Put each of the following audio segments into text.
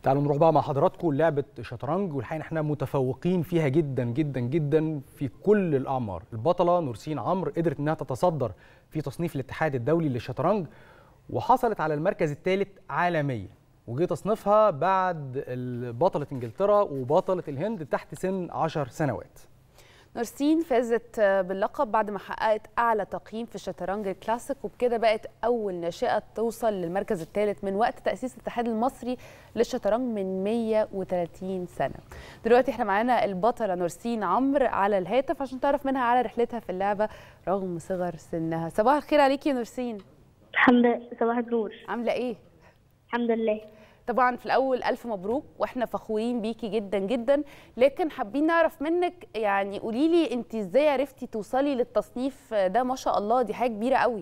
تعالوا نروح بقى مع حضراتكم لعبه شطرنج والحقيقه احنا متفوقين فيها جدا جدا جدا في كل الاعمار البطله نورسين عمرو قدرت انها تتصدر في تصنيف الاتحاد الدولي للشطرنج وحصلت على المركز الثالث عالميا وجه تصنيفها بعد بطله انجلترا وبطله الهند تحت سن 10 سنوات نورسين فازت باللقب بعد ما حققت اعلى تقييم في الشطرنج الكلاسيك وبكده بقت اول ناشئه توصل للمركز الثالث من وقت تاسيس الاتحاد المصري للشطرنج من 130 سنه. دلوقتي احنا معانا البطله نورسين عمرو على الهاتف عشان تعرف منها على رحلتها في اللعبه رغم صغر سنها. صباح الخير عليكي يا نورسين. الحمد لله صباح النور عامله ايه؟ الحمد لله طبعا في الاول الف مبروك واحنا فخورين بيكي جدا جدا لكن حابين نعرف منك يعني قولي لي انت ازاي عرفتي توصلي للتصنيف ده ما شاء الله دي حاجه كبيره قوي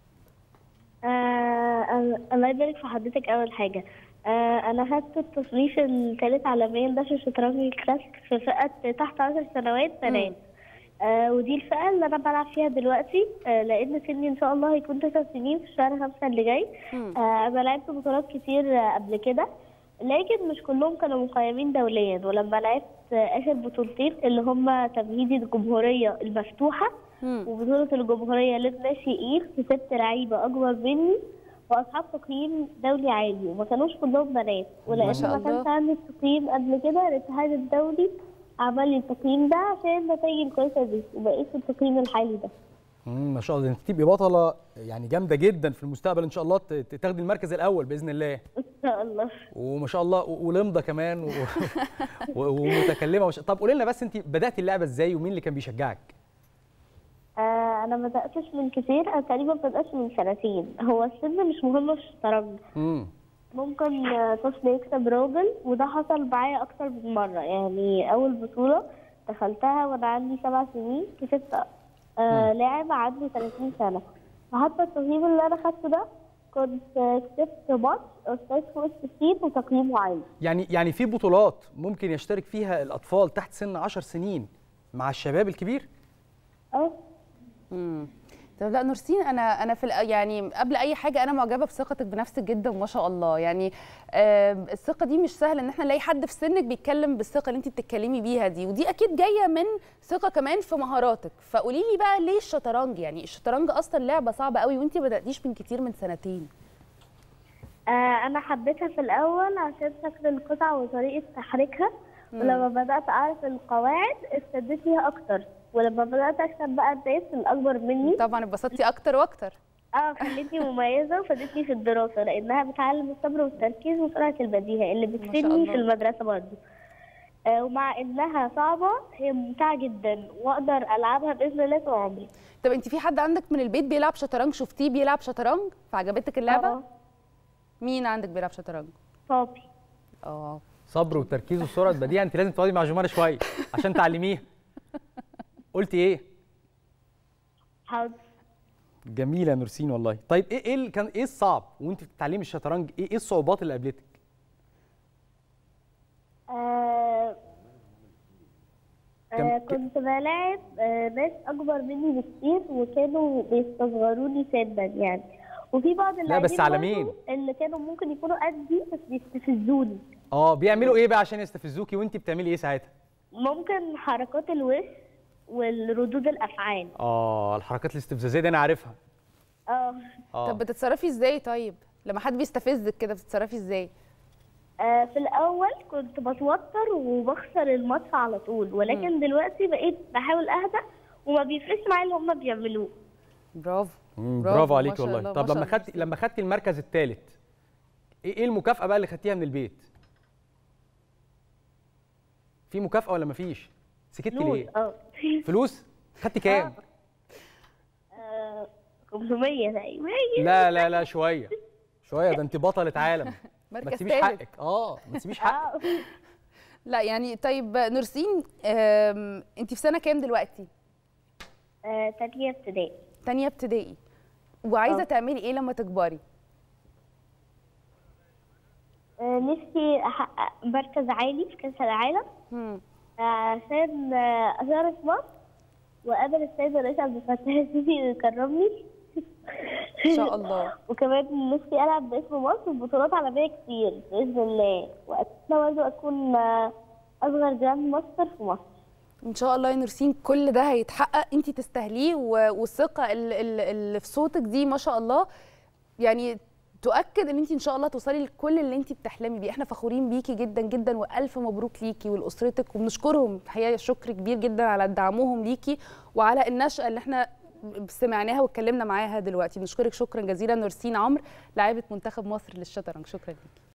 آه الله يبارك في حضرتك اول حاجه آه انا خدت التصنيف الثالث عالميا ده في الشطرنج الكلاسيك في فئه تحت 10 سنوات بنات آه ودي الفئه اللي انا بلعب فيها دلوقتي آه لان سني ان شاء الله هيكون 9 سنين في شهر 5 اللي جاي آه انا لعبت بطولات كتير آه قبل كده لكن مش كلهم كانوا مقيمين دوليا ولما لعبت آه اخر بطولتين اللي هم تمهيدي الجمهوريه المفتوحه وبطوله الجمهوريه للناشئين كسبت لعيبه اكبر مني واصحاب تقييم دولي عالي وما كانوش كلهم بنات ولان ما كانش عندي التقييم قبل كده الاتحاد الدولي عمل لي التقييم ده عشان النتائج الكويسه دي وبقيت في التقييم الحالي ده امم ما شاء الله انت تبقي بطله يعني جامده جدا في المستقبل ان شاء الله تاخدي المركز الاول باذن الله ان شاء الله وما شاء الله ولمضه كمان و... ومتكلمه وش... طب قولي لنا بس انت بداتي اللعبه ازاي ومين اللي كان بيشجعك آه انا ما بداتش من كتير انا تقريبا ما بداتش من سنتين هو السن مش مهم في الشطرنج ممكن طفل يكسب راجل وده حصل معايا اكتر من مره يعني اول بطوله دخلتها وانا عندي سبع سنين كسبت آه لاعب عنده 30 سنه فحتى التقييم اللي انا خدته ده كنت كسبت ماتش استاذ فوق الستين وتقييمه عالي يعني يعني في بطولات ممكن يشترك فيها الاطفال تحت سن 10 سنين مع الشباب الكبير؟ اه امم طب لا نورسين انا انا في يعني قبل اي حاجه انا معجبه بثقتك بنفسك جدا وما شاء الله يعني آه الثقه دي مش سهل ان احنا نلاقي حد في سنك بيتكلم بالثقه اللي انت بتتكلمي بيها دي ودي اكيد جايه من ثقه كمان في مهاراتك فقولي لي بقى ليه الشطرنج يعني الشطرنج اصلا لعبه صعبه قوي وانت ما بداتيش من كتير من سنتين آه انا حبيتها في الاول عشان شكل القطع وطريقه تحريكها ولما بدات اعرف القواعد استديت فيها اكتر ولما بدات اكسب بقى الناس الاكبر مني طبعا اتبسطتي اكتر واكتر اه خلتني مميزه وفادتني في الدراسه لانها بتعلم الصبر والتركيز وسرعه البديهه اللي بتفيدني في المدرسه برضه آه ومع انها صعبه هي ممتعه جدا واقدر العبها باذن الله طول عمري طب انت في حد عندك من البيت بيلعب شطرنج شفتيه بيلعب شطرنج فعجبتك اللعبه آه. مين عندك بيلعب شطرنج بابي اه صبر وتركيز وسرعه بديهه انت لازم تقعدي مع جمانه شويه عشان تعلميها قلتي ايه حاضر جميله نورسين والله طيب ايه ايه كان ايه الصعب وانت بتتعلمي الشطرنج ايه ايه الصعوبات اللي قابلتك آه آه كنت بلاعب آه ناس اكبر مني بكتير وكانوا بيستصغروني سنا يعني وفي بعض لا بس على مين اللي كانوا ممكن يكونوا قدي بس بيستفزوني اه بيعملوا ايه بقى عشان يستفزوكي وانت بتعملي ايه ساعتها ممكن حركات الوش والردود الافعال اه الحركات الاستفزازيه دي انا عارفها اه طب بتتصرفي ازاي طيب لما حد بيستفزك كده بتتصرفي ازاي آه في الاول كنت بتوتر وبخسر الماتش على طول ولكن م. دلوقتي بقيت بحاول اهدى وما بيفرقش معايا اللي هم بيعملوه برافو برافو عليكي والله طب لما خدتي لما خدتي المركز الثالث ايه المكافاه بقى اللي خدتيها من البيت في مكافاه ولا مفيش سكتي ليه اه فلوس خدتي كام آه 500 تقريبا لا لا لا شويه شويه ده انت بطله عالم ما مركز تسيبيش تالت. حقك اه ما تسيبيش حقك اه لا يعني طيب نورسين آم، انت في سنه كام دلوقتي آه، تانية ابتدائي تانية ابتدائي وعايزه آه. تعملي ايه لما تكبري آه، نفسي احقق مركز عالي في كاس العالم مم. عشان آه، اشارك مصر وقابل السيد الرئيس عبد الفتاح السيسي ويكرمني ان شاء الله وكمان نفسي العب باسم مصر في بطولات عالميه كتير باذن الله واتمنى برضه اكون آه، اصغر جراند ماستر في مصر ان شاء الله يا نورسين كل ده هيتحقق انت تستاهليه و- والثقه ال- ال- اللي في صوتك دي ما شاء الله يعني تؤكد ان انت ان شاء الله توصلي لكل اللي انت بتحلمي بيه احنا فخورين بيكي جدا جدا والف مبروك ليكي ولاسرتك وبنشكرهم الحقيقه شكر كبير جدا على دعمهم ليكي وعلى النشأة اللي احنا سمعناها واتكلمنا معاها دلوقتي بنشكرك شكرا جزيلا نورسين عمرو لاعبة منتخب مصر للشطرنج شكرا ليكي